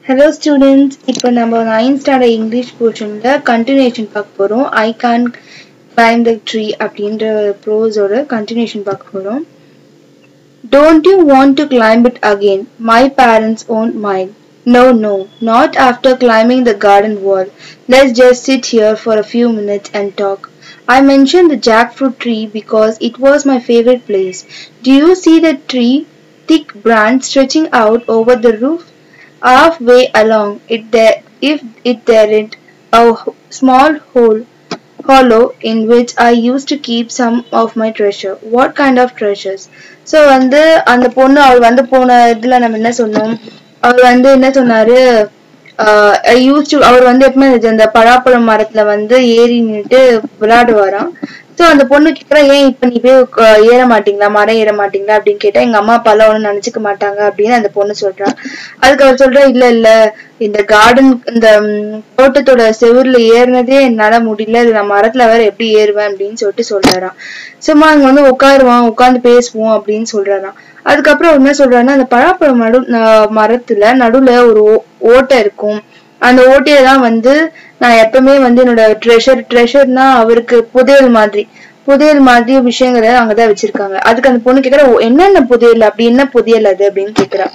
Hello students இப்போ நம்ம ninth standard English போர்ஷனில் கண்டினியூஷன் பார்க்க போகிறோம் I can climb the tree அப்படின்ற ப்ரோஸோட கண்டினியூஷன் பார்க்க போகிறோம் don't you want to climb it again my parents won't mind No, no, not after climbing the garden wall. Let's just sit here for a few minutes and talk. I mentioned the jackfruit tree because it was my favorite place. Do you see the tree? Thick branch stretching out over the roof? Halfway along it there if it there'n't a h- small hole hollow in which I used to keep some of my treasure. What kind of treasures? So வந்து அந்த பொண்ணு அவள் வந்து போன இதுல நம்ம என்ன சொன்னோம் அவர் வந்து என்ன சொன்னாரு யூஸ் டு அவர் வந்து எப்பவுமே இந்த- இந்த பலாப்பழம் மரத்துல வந்து ஏறி நின்னுட்டு விளையாடுவாராம் ஸோ அந்த பொண்ணு கேட்குறா ஏன் இப்ப நீ போய் உக்க- ஏற மாட்டீங்களா மரம் ஏற மாட்டீங்களா அப்படின்னு கேட்டா எங்க அம்மா அப்பா எல்லாம் ஒன்றும் நினைச்சுக்க மாட்டாங்க அப்படின்னு அந்த பொண்ணு சொல்றா அதுக்கு அவர் சொல்றா இல்ல இல்ல இந்த கார்டன் இந்த ம், தோட்டத்தோட செவுருல ஏறினதே என்னால முடியல இது நான் மரத்துல வேற எப்படி ஏறுவேன் அப்படின்னு சொல்லிட்டு சொல்றாராம் சும்மா அங்க வந்து உட்காருவான் உட்காந்து பேசுவோம் அப்படின்னு சொல்றாராம் அதுக்கப்புறம் அவர் என்ன சொல்றாருன்னா அந்த பழாப்பழம் நடு ந- மரத்துல நடுவுல ஒரு ஓ- ஓட்டை இருக்கும் அந்த ஓட்டையை தான் வந்து நான் எப்பவுமே வந்து என்னோட ட்ரெஷர் ட்ரெஷர்னா அவருக்கு புதையல் மாதிரி புதையல் மாதிரி விஷயங்களை அங்கதான் வச்சிருக்காங்க அதுக்கு அந்த பொண்ணு கேக்குறா "ஓ, என்னென்ன புதையல் அப்படி என்ன புதையல் அது அப்படின்னு கேக்குறா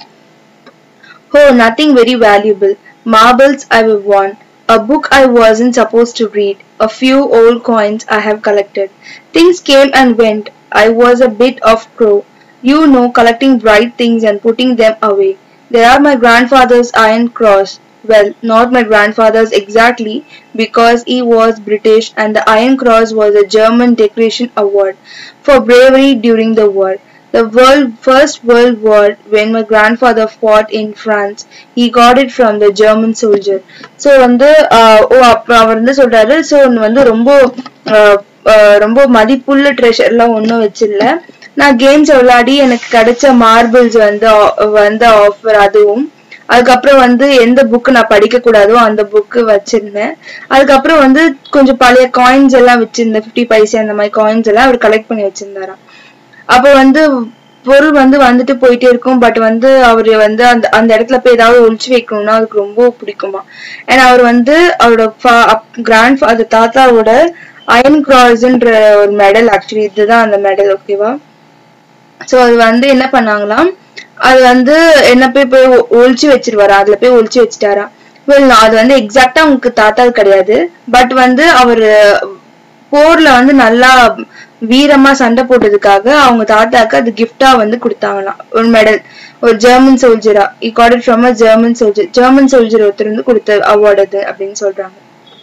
Oh, nothing very valuable. Marbles I will want. A book I wasn't supposed to read. A few old coins I have collected. Things came and went. I was a bit of crow. You know, collecting bright things and putting them away. There are my grandfather's iron cross. Well, not my grandfather's exactly, because he was British and the Iron Cross was a German decoration award for bravery during the war. The world First World War, when my grandfather fought in France, he got it from the German soldier. So வந்து ஆஹ் ஓ அப்புறம் அவர் வந்து சொல்றாரு so வந்து ரொம்ப ஆஹ் ஆஹ் ரொம்ப மதிப்புள்ள ட்ரெஷர்லாம் ஒன்றும் வச்சிடல நான் கேம்ஸ் விளையாடி எனக்கு கிடைச்ச மார்பிள்ஸ் வந்து ஆ- வந்து ஆஃபர் அதுவும் அதுக்கப்புறம் வந்து எந்த புக்கு நான் படிக்க கூடாதோ அந்த புக்கு வச்சிருந்தேன் அதுக்கப்புறம் வந்து கொஞ்சம் பழைய காயின்ஸ் எல்லாம் வச்சிருந்தேன் ஃபிஃப்டி பைசே அந்த மாதிரி காயின்ஸ் எல்லாம் அவர் கலெக்ட் பண்ணி வச்சிருந்தாராம் அப்ப வந்து பொருள் வந்து வந்துட்டு போயிட்டே இருக்கும் பட் வந்து அவரு வந்து அந்த அந்த இடத்துல போய் ஏதாவது ஒளிச்சு வைக்கணும்னா அவருக்கு ரொம்ப பிடிக்குமா ஏன்னா அவர் வந்து அவரோட கிராண்ட் ஃபாதர் தாத்தாவோட அயன் கிராஸ்ன்ற ஒரு மெடல் ஆக்சுவலி இதுதான் அந்த மெடல் ஓகேவா சோ அது வந்து என்ன பண்ணாங்களாம் அது வந்து என்ன போய் போய் ஒ- ஒளிச்சு வச்சிருவாரா அதுல போய் ஒளிச்சு வச்சுட்டாராம் வெல் அது வந்து எக்ஸாக்டா உங்களுக்கு தாத்தா கிடையாது பட் வந்து அவரு போர்ல வந்து நல்லா வீரமா சண்டை போட்டதுக்காக அவங்க தாத்தாக்கு அது கிஃப்டா வந்து கொடுத்தாங்களாம் ஒரு மெடல் ஒரு ஜெர்மன் சோல்ஜரா I got it from a German soldier German soldier ஒருத்தர் வந்து கொடுத்த அவார்டு அது அப்படின்னு சொல்றாங்க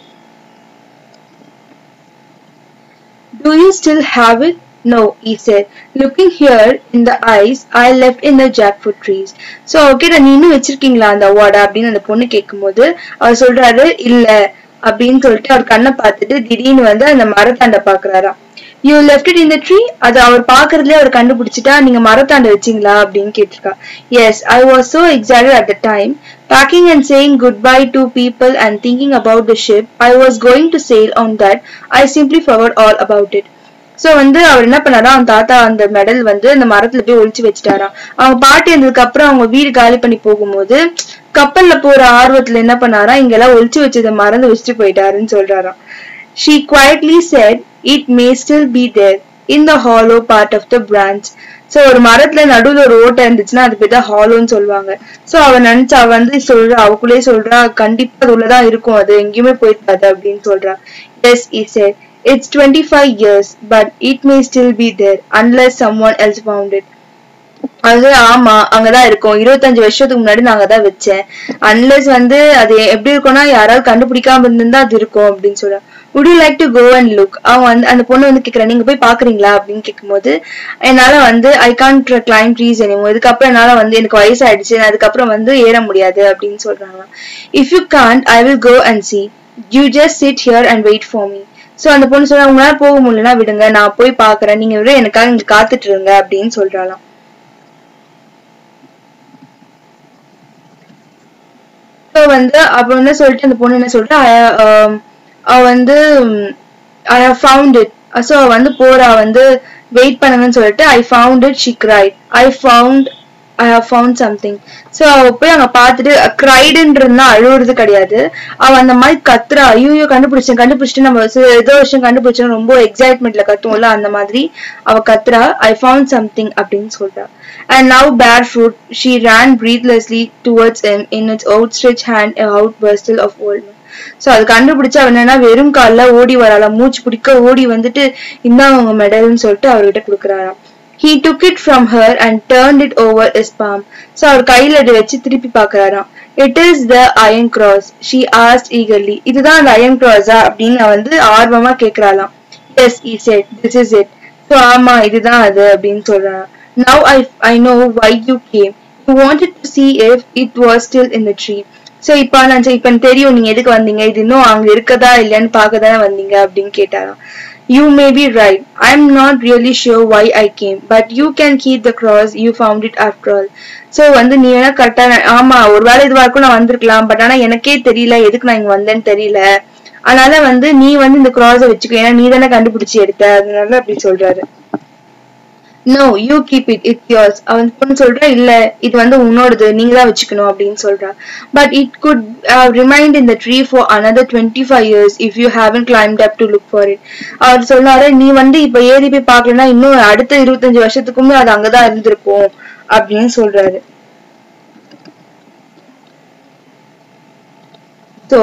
Do you still have it? No, he said. Looking here in the eyes I left in the jackfruit trees. So, okay, நீ இன்னும் வச்சிருக்கீங்களா அந்த அவார்டை அப்படின்னு அந்த பொண்ணு கேட்கும்போது அவர் சொல்றாரு இல்ல அப்படின்னு சொல்லிட்டு அவர் கண்ணை பார்த்துட்டு திடீர்னு வந்து அந்த மரத்தாண்ட பாக்குறாராம் you left it in the tree அது அவர் பாக்குறதுலயே அவர் கண்டுபிடிச்சிட்டா நீங்க மரத்தாண்ட வச்சீங்களா அப்படின்னு கேட்டிருக்கா yes I was so excited at the time packing and saying goodbye to people and thinking about the ship I was going to sail on that I simply forgot all about it so வந்து அவர் என்ன பண்ணாரா அவன் தாத்தா அந்த medal வந்து அந்த மரத்துல போய் ஒளிச்சு வச்சுட்டாராம் அவங்க பாட்டி இருந்ததுக்கு அப்புறம் அவங்க வீடு காலி பண்ணி போகும்போது கப்பல்ல போற ஆர்வத்துல என்ன பண்ணாரா இங்கெல்லாம் ஒளிச்சு வச்சதை மறந்து வச்சுட்டு போயிட்டாருன்னு சொல்றாராம் She quietly said, It may still be there in the hollow part of the branch. So ஒரு மரத்துல நடுவுல ஒரு ஓட்டை இருந்துச்சுன்னா அது பேர் தான் ஹாலோன்னு சொல்லுவாங்க சோ அவ நினைச்சு அவ வந்து சொல்றா அவக்குள்ளே சொல்றா கண்டிப்பா அது உள்ளதான் இருக்கும் அது எங்கேயுமே போயிருக்காது அப்படின்னு சொல்றா yes he said it's twenty five years but it may still be there unless someone else found it அது ஆமா அங்கதான் இருக்கும் இருபத்தஞ்சு வருஷத்துக்கு முன்னாடி நான் அங்கதான் வச்சேன் அன்லெஸ் வந்து அது எப்படி இருக்கும்னா யாராவது கண்டுபிடிக்காம இருந்திருந்தா அது இருக்கும் அப்படின்னு சொல்றேன் would you like to go and look அவன் வந்து அந்த பொண்ணு வந்து கேக்குறா நீங்க போய் பாக்குறீங்களா அப்படின்னு கேட்கும்போது என்னால வந்து I can't climb trees anymore இதுக்கப்புறம் என்னால வந்து எனக்கு வயசாயிடுச்சு நான் அதுக்கப்புறம் வந்து ஏற முடியாது அப்படின்னு சொல்றாங்க if you can't I will go and see you just sit here and wait for me so அந்த பொண்ணு சொல்றா உங்களால போக முடியலன்னா விடுங்க நான் போய் பாக்குறேன் நீங்க விட எனக்காக இங்க காத்துட்டு இருங்க அப்படின்னு சொல்றாளாம் ஸோ வந்து அப்ப வந்து சொல்லிட்டு அந்த பொண்ணு என்ன சொல்றா "I- um, அவ வந்து I have found it so அவ வந்து போறா வந்து வெயிட் பண்ணுங்கன்னு சொல்லிட்டு I found it she cried I found I have found something so அவ போய் அங்க பார்த்துட்டு கிரைடுன்றதுனா அழுவுறது கிடையாது அவ அந்த மாதிரி கத்துறா ஐயோ கண்டுபிடிச்சேன் கண்டுபிடிச்சிட்டு நம்ம சி- ஏதோ விஷயம் கண்டுபிடிச்சோம் ரொம்ப எக்ஸைட்மெண்ட்ல கத்துவோம்ல அந்த மாதிரி அவ கத்துறா ஐ ஃபவுண்ட் சம்திங் அப்படின்னு சொல்றா and now bare foot she ran breathlessly towards him in its outstretched hand a outburstal of old so அது கண்டுபிடிச்சு அவன் என்னன்னா வெறும் கால்ல ஓடி வராளாம் மூச்சு பிடிக்க ஓடி வந்துட்டு இந்தாங்க உங்க மெடல்னு சொல்லிட்டு அவர்கிட்ட கொடுக்குறாராம் he took it from her and turned it over his palm so அவர் கையில அதை வச்சு திருப்பி பார்க்கறாராம் it is the iron cross she asked eagerly இதுதான் அந்த iron cross ஆ அப்படின்னு அவ வந்து ஆர்வமா கேக்குறாளாம் yes he said this is it so ஆமா இதுதான் அது அப்படின்னு சொல்றாராம் now i i know why you came you wanted to see if it was still in the tree so இப்ப நான் சரி, இப்ப எனக்கு தெரியும் நீங்க எதுக்கு வந்தீங்க இது இன்னும் அங்க இருக்கதா இல்லையான்னு பார்க்க தானே வந்தீங்க அப்படின்னு கேட்டாராம் You may be right. I'm not really sure why I came, but you can keep the cross. You found it after all. So வந்து நீ வேணா கரெக்டா ஆமா ஒருவேளை இது வரைக்கும் நான் வந்திருக்கலாம் பட் ஆனா எனக்கே தெரியல எதுக்கு நான் இங்க வந்தேன்னு தெரியல அதனால வந்து நீ வந்து இந்த கிராஸை வச்சுக்கோ ஏன்னா நீ தானே கண்டுபிடிச்சு எடுத்த அதனால அப்படி சொல்றாரு no you keep it it yours அவன் பொண்ணு சொல்றா இல்ல இது வந்து உன்னோடது நீங்க தான் வச்சுக்கணும் அப்படின்னு சொல்றா but it could remained in the tree for another twenty five years if you haven't climbed up to look for it அவர் சொன்னாரு நீ வந்து இப்ப ஏறி போய் பார்க்கலன்னா இன்னும் அடுத்த இருபத்தஞ்சு வருஷத்துக்குமே அது அங்கதான் இருந்திருக்கும் அப்படின்னு சொல்றாரு ஸோ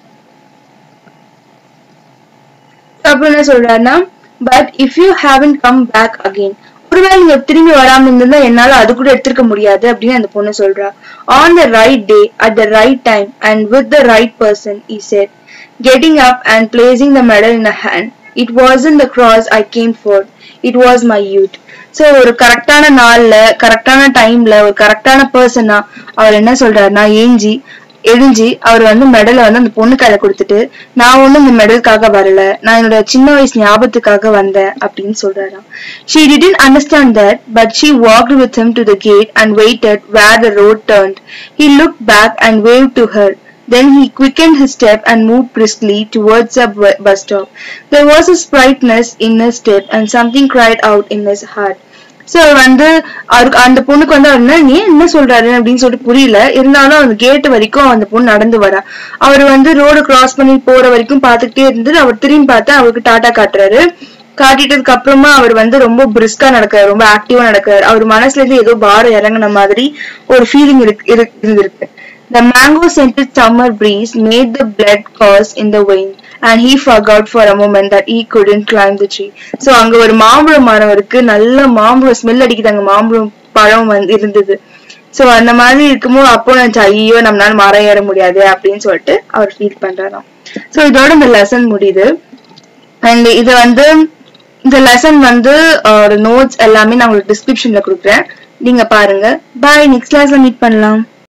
அப்புறம் என்ன சொல்றாருன்னா but if you haven't come back again ஒருவேளை நீங்க திரும்பி வராம இருந்திருந்தா என்னால அது கூட எடுத்திருக்க முடியாது அப்படின்னு அந்த பொண்ணு சொல்றா on the right day at the right time and with the right person he said getting up and placing the medal in a hand it was in the grass I came for it was my youth so ஒரு கரெக்டான நாள்ல கரெக்டான டைம்ல ஒரு கரெக்டான பர்சனா அவர் என்ன சொல்றாருன்னா ஏஞ்சி எழுஞ்சி அவர் வந்து மெடலை வந்து அந்த பொண்ணு கையில கொடுத்துட்டு நான் ஒண்ணும் இந்த மெடலுக்காக வரல நான் என்னோட சின்ன வயசு ஞாபகத்துக்காக வந்தேன் அப்படின்னு சொல்றாராம் she didn't understand that but she walked with him to the gate and waited where the road turned he looked back and waved to her then he quickened his step and moved briskly towards the bu- bus stop there was a sprightness in his step and something cried out in his heart so வந்து அவருக்கு அந்த பொண்ணுக்கு வந்து அவர் என்ன நீ என்ன சொல்றாரு அப்படின்னு சொல்லிட்டு புரியல இருந்தாலும் அந்த கேட் வரைக்கும் அந்த பொண்ணு நடந்து வரா அவர் வந்து ரோடு கிராஸ் பண்ணி போற வரைக்கும் பாத்துக்கிட்டே இருந்து அவர் திரும்பி பார்த்தா அவருக்கு டாட்டா காட்டுறாரு காட்டிட்டதுக்கு அப்புறமா அவர் வந்து ரொம்ப பிரிஸ்கா நடக்கிறாரு ரொம்ப ஆக்டிவா நடக்கிறாரு அவர் மனசுல இருந்து ஏதோ பாரம் இறங்குன மாதிரி ஒரு ஃபீலிங் இருக்கு இருக்கு- இருந்திருக்கு The mango scented summer breeze made the blood course in the vein, and he forgot for a moment that he couldn't climb the tree. So அங்க ஒரு மாம்பழ மரம் இருக்கு நல்ல மாம்பழம் ஸ்மெல் அடிக்குது அங்க மாம்பழம் பழம் வந்து இருந்தது சோ அந்த மாதிரி இருக்கும்போது அப்போ நினைச்சா ஐயோ நம்மளால மரம் ஏற முடியாது அப்படின்னு சொல்லிட்டு அவர் ஃபீல் பண்றாராம் சோ இதோட இந்த லெசன் முடியுது அண்ட் இது வந்து இந்த லெசன் வந்து ஒரு நோட்ஸ் எல்லாமே நான் உங்களுக்கு டிஸ்கிரிப்ஷன்ல கொடுக்குறேன் நீங்க பாருங்க பாய் நெக்ஸ்ட் கிளாஸ்ல மீட் பண்ணலாம்